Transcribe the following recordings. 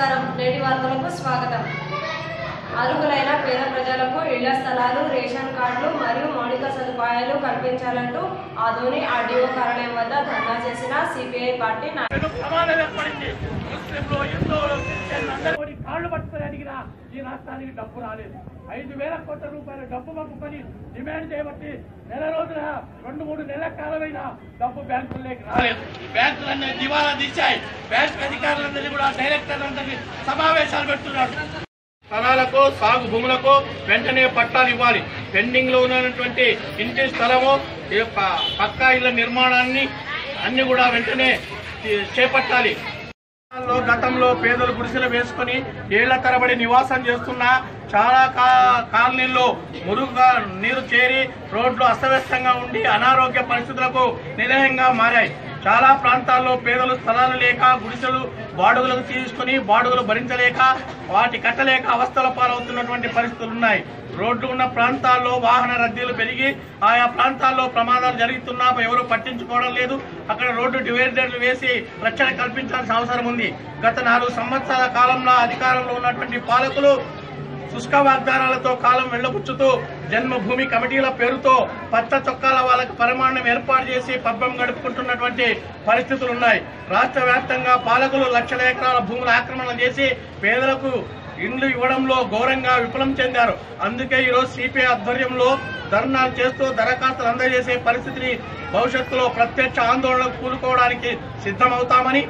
నమస్కారం నేటి వార్తలకు స్వాగతం అర్హులైన పేద ప్రజలకు ఇళ్ల స్థలాలు రేషన్ కార్డులు మరియు మౌలిక సదుపాయాలు కల్పించాలంటూ ఆదోని ఆర్డీఓ కార్యాలయం వద్ద ధర్నా చేసిన సిపిఐ పార్టీ నాయకులు ప్రమాదం ఏర్పడింది ముస్లింలు హిందువులు క్రిస్టియన్లు అందరూ కూడా కాళ్ళు పట్టుకొని అడిగినా ఈ రాష్ట్రానికి డబ్బు రాలేదు ఐదు వేల కోట్ల రూపాయల డబ్బు పంపుకొని డిమాండ్ చేయబట్టి నెల రోజుల రెండు మూడు నెలల కాలమైన డబ్బు బ్యాంకుల్లోకి రాలేదు బ్యాంకులన్నీ దివాలా తీశాయి బ్యాంకు అధికారులందరినీ కూడా డైరెక్టర్లందరినీ సమావేశాలు పెడుతున్నాడు స్థలాలకు సాగు భూములకు వెంటనే పట్టాలు ఇవ్వాలి పెండింగ్ లో ఉన్నటువంటి ఇంటి స్థలము ఈ యొక్క పక్కా ఇళ్ల నిర్మాణాన్ని అన్ని కూడా వెంటనే చే- చేపట్టాలి లో గతంలో పేదలు గుడిసెలు వేసుకుని ఏళ్ల తరబడి నివాసం చేస్తున్న చాలా కా- కాలనీల్లో మురుగుగా నీరు చేరి రోడ్లు అస్తవ్యస్తంగా ఉండి అనారోగ్య పరిస్థితులకు నిలయంగా మారాయి చాలా ప్రాంతాల్లో పేదలు స్థలాలు లేక గుడిసెలు బాడుగులకు తీసుకుని బాడుగులు భరించలేక వాటి కట్టలేక అవస్థల పాలవుతున్నటువంటి పరిస్థితులు ఉన్నాయి రోడ్లు ఉన్న ప్రాంతాల్లో వాహన రద్దీలు పెరిగి ఆయా ప్రాంతాల్లో ప్రమాదాలు జరుగుతున్నా ఎవరు పట్టించుకోవడం లేదు అక్కడ రోడ్డు డివైడర్లు వేసి రక్షణ కల్పించాల్సిన అవసరం ఉంది గత నాలుగు సంవత్సరాల కాలంలో అధికారంలో ఉన్నటువంటి పాలకులు శుష్క వాగ్దానాలతో కాలం వెళ్లబుచ్చుతూ జన్మభూమి కమిటీల పేరుతో పచ్చ చొక్కాల వాళ్ళకి పరిమాణం ఏర్పాటు చేసి పబ్బం గడుపుకుంటున్నటువంటి పరిస్థితులు ఉన్నాయి రాష్ట్ర వ్యాప్తంగా పాలకులు లక్షల ఎకరాల భూముల ఆక్రమణ చేసి పేదలకు ఇండ్లు ఇవ్వడంలో ఘోరంగా విఫలం చెందారు అందుకే ఈరోజు సిపిఐ ఆధ్వర్యంలో ధర్నాలు చేస్తూ దరఖాస్తులు అందజేసే పరిస్థితిని భవిష్యత్తులో ప్రత్యక్ష ఆందోళనకు కూలుకోవడానికి సిద్ధమవుతామని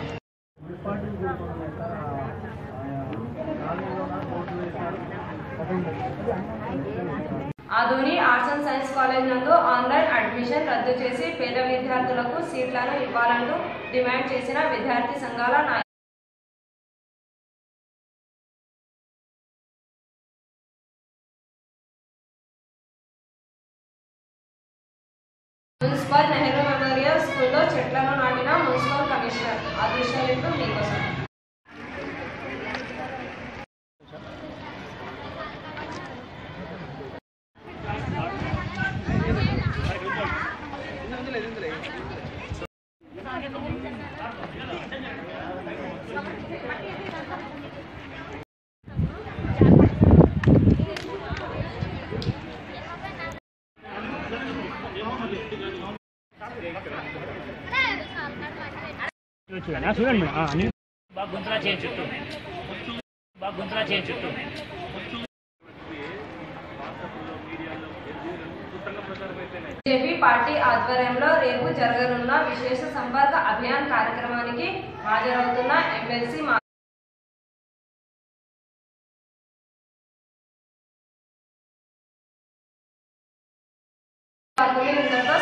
Adoni arts and science college నందు ఆన్లైన్ అడ్మిషన్ రద్దు చేసి పేద విద్యార్థులకు సీట్లను ఇవ్వాలంటూ డిమాండ్ చేసిన విద్యార్థి సంఘాల నాయకులు మున్సిపల్ నెహ్రూ మెమోరియల్ స్కూల్లో చెట్లను నాటిన మున్సిపల్ కమిషనర్ ఆ దృశ్యాలు ఇప్పుడు మీకోసం బాగా గుంతలా చేయి చుట్టూ బాగా గుంతలా చేయి చుట్టూ బీజేపీ పార్టీ ఆధ్వర్యంలో రేపు జరగనున్న విశేష సంపర్క అభియాన్ కార్యక్రమానికి హాజరవుతున్న ఎమ్మెల్సీ మా వార్తలు ఇంతటితో